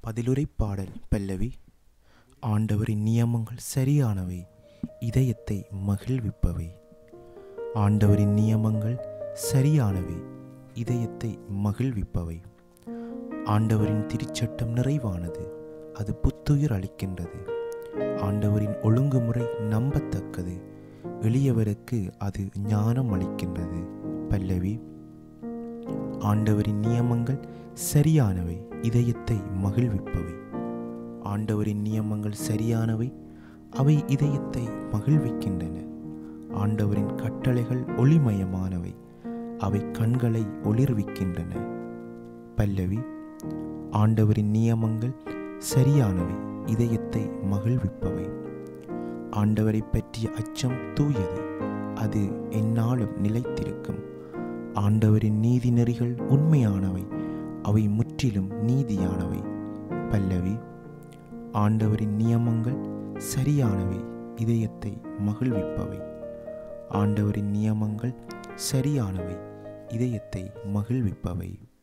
பதிலுரை பாடல் பல்லவி ஆண்டவரின் நியமங்கள் சரியானவை இதயத்தை மகிழ்விப்பவை ஆண்டவரின் நியமங்கள் சரியானவை இதயத்தை மகிழ்விப்பவை ஆண்டவரின் திருச்சட்டம் நிறைவானது அது புத்துயிர் அளிக்கின்றது ஆண்டவரின் ஒழுங்குமுறை நம்பத்தக்கது எளியவருக்கு அது ஞானம் அளிக்கின்றது பல்லவி ஆண்டவரின் நியமங்கள் சரியானவை இதயத்தை மகிழ்விப்பவை ஆண்டவரின் நியமங்கள் சரியானவை அவை இதயத்தை மகிழ்விக்கின்றன ஆண்டவரின் கட்டளைகள் ஒளிமயமானவை அவை கண்களை ஒளிர்விக்கின்றன பல்லவி ஆண்டவரின் நியமங்கள் சரியானவை இதயத்தை மகிழ்விப்பவை ஆண்டவரை பற்றிய அச்சம் தூயது அது எந்நாளும் நிலைத்திருக்கும் ஆண்டவரின் நீதி நெறிகள் உண்மையானவை அவை முற்றிலும் நீதியானவை பல்லவி ஆண்டவரின் நியமங்கள் சரியானவை இதயத்தை மகிழ்விப்பவை ஆண்டவரின் நியமங்கள் சரியானவை இதயத்தை மகிழ்விப்பவை